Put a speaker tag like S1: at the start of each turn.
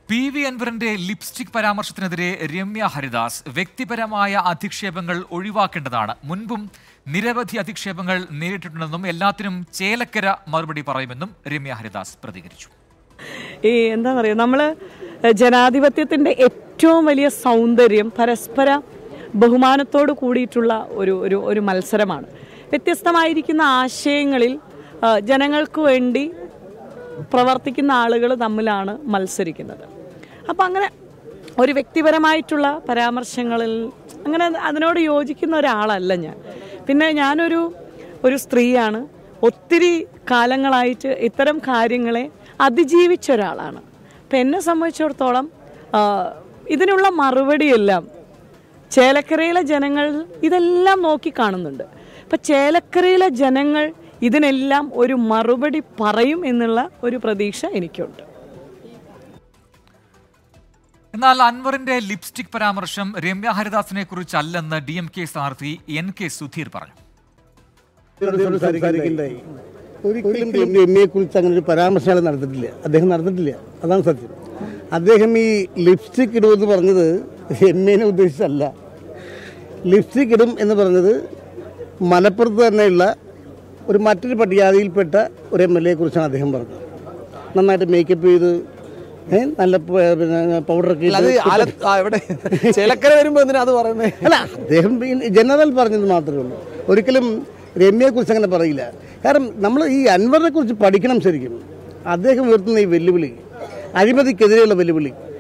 S1: P V അൻവറിന്റെ lipstick പരാമർശത്തിനെതിരെ രമ്യ ഹരിദാസ് വ്യക്തിപരമായ അധിക്ഷേപങ്ങൾ ഒഴിവാക്കേണ്ടതാണ് മുൻപും നിരവധി അധിക്ഷേപങ്ങൾ നേരിട്ടിട്ടുണ്ടെന്നും എല്ലാത്തിനും ചേലക്കര മറുപടി പറയുമെന്നും രമ്യ ഹരിദാസ് പ്രതികരിച്ചു
S2: ഈ എന്താ പറയുക നമ്മൾ ജനാധിപത്യത്തിൻ്റെ ഏറ്റവും വലിയ സൗന്ദര്യം പരസ്പര ബഹുമാനത്തോട് കൂടിയിട്ടുള്ള ഒരു ഒരു ഒരു മത്സരമാണ് വ്യത്യസ്തമായിരിക്കുന്ന ആശയങ്ങളിൽ ആ, ജനങ്ങൾക്ക് വേണ്ടി പ്രവർത്തിക്കുന്ന ആളുകൾ തമ്മിലാണ് മത്സരിക്കുന്നത് അപ്പം അങ്ങനെ ഒരു വ്യക്തിപരമായിട്ടുള്ള പരാമർശങ്ങളിൽ അങ്ങനെ അതിനോട് യോജിക്കുന്ന ഒരാളല്ല ഞാൻ പിന്നെ ഞാനൊരു ഒരു സ്ത്രീയാണ് ഒത്തിരി കാലങ്ങളായിട്ട് ഇത്തരം കാര്യങ്ങളെ അതിജീവിച്ച ഒരാളാണ് അപ്പം എന്നെ സംബന്ധിച്ചിടത്തോളം ആ, ഇതിനുള്ള മറുപടിയെല്ലാം ചേലക്കരയിലെ ജനങ്ങൾ ഇതെല്ലാം നോക്കി കാണുന്നുണ്ട് അപ്പം ചേലക്കരയിലെ ജനങ്ങൾ ഇതിനെല്ലാം ഒരു മറുപടി പറയും എന്നുള്ള ഒരു പ്രതീക്ഷ എനിക്കുണ്ട്
S1: എന്നാൽ അൻവറിന്റെ ലിപ്സ്റ്റിക് പരാമർശം രമ്യ ഹരിദാസിനെ കുറിച്ചല്ലെന്ന് ഡി എം കെ സ്ഥാനാർത്ഥി എൻ കെ സുധീർ പറഞ്ഞു
S3: സംസാരിക്കുകയുണ്ടായി ഒരിക്കലും എം എയെ കുറിച്ച് അങ്ങനെ ഒരു പരാമർശം അയാൾ നടത്തിയിട്ടില്ല അദ്ദേഹം നടത്തിയിട്ടില്ല അതാണ് സത്യം അദ്ദേഹം ഈ ലിപ്സ്റ്റിക് ഇടുമെന്ന് പറഞ്ഞത് എം എനെ ഉദ്ദേശിച്ചല്ല ലിപ്സ്റ്റിക് ഇടും എന്ന് പറഞ്ഞത് മലപ്പുറത്ത് തന്നെയുള്ള ഒരു മറ്റൊരു പട്ടികജാതിയിൽപ്പെട്ട ഒരു എം എൽ എയെ കുറിച്ചാണ് അദ്ദേഹം പറഞ്ഞത് നന്നായിട്ട് മേക്കപ്പ് ചെയ്ത് ഏ, നല്ല പ- പിന്നെ പൗഡറൊക്കെ
S4: അത്
S3: ഇട്ട്
S4: ആല- ആ, ഇവിടെ ചേലക്കര വരുമ്പോ എന്തിനാ അത് പറയുന്നത്
S3: അല്ല അദ്ദേഹം ജനറൽ പറഞ്ഞത് മാത്രമേ ഉള്ളൂ ഒരിക്കലും രമ്യയെ കുറിച്ച് അങ്ങനെ പറയില്ല കാരണം നമ്മൾ ഈ അൻവറിനെ കുറിച്ച് പഠിക്കണം ശരിക്കും അദ്ദേഹം ഉയർത്തുന്ന ഈ വെല്ലുവിളി അഴിമതിക്കെതിരെയുള്ള വെല്ലുവിളി